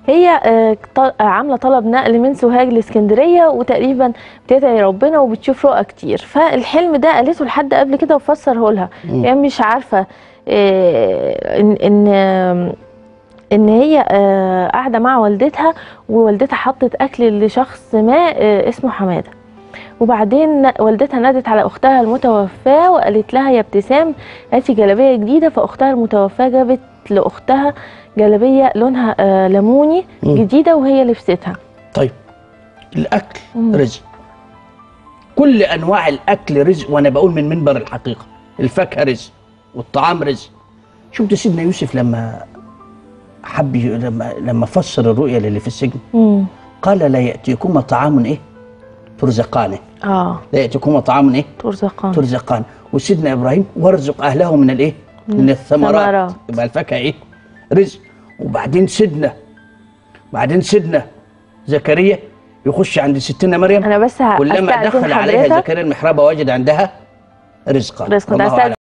هي آه، ط- عامله طلب نقل من سوهاج لاسكندريه وتقريبا بتدعي ربنا وبتشوف رؤى كتير فالحلم ده قالته لحد قبل كده وفسره لها مم. يعني مش عارفه آه، ان ان آه، ان هي آه، قاعده مع والدتها ووالدتها حطت اكل لشخص ما آه، اسمه حماده وبعدين ن- والدتها نادت على اختها المتوفاه وقالت لها يا ابتسام هاتي جلابيه جديده فاختها المتوفاه جابت لاختها جلابيه لونها آه، ليموني مم. جديده وهي لبستها طيب الاكل مم. رزق كل انواع الاكل رزق وانا بقول من منبر الحقيقه الفاكهه رزق والطعام رزق شفت سيدنا يوسف لما حب ي- لما لما فسر الرؤيا للي في السجن مم. قال لا ياتيكما طعام ايه ترزقانه اه لا ياتيكما طعام ايه ترزقان ترزقان وسيدنا ابراهيم وارزق اهله من الايه من الثمرات الثمرات. يبقى الفاكهه ايه رزق وبعدين سيدنا بعدين سيدنا زكريا يخش عند ستنا مريم انا بس ه- كلما أستأذن دخل عليها حضرتك. زكريا المحراب وجد عندها رزقا رزقا. والله أستأذن أعلم.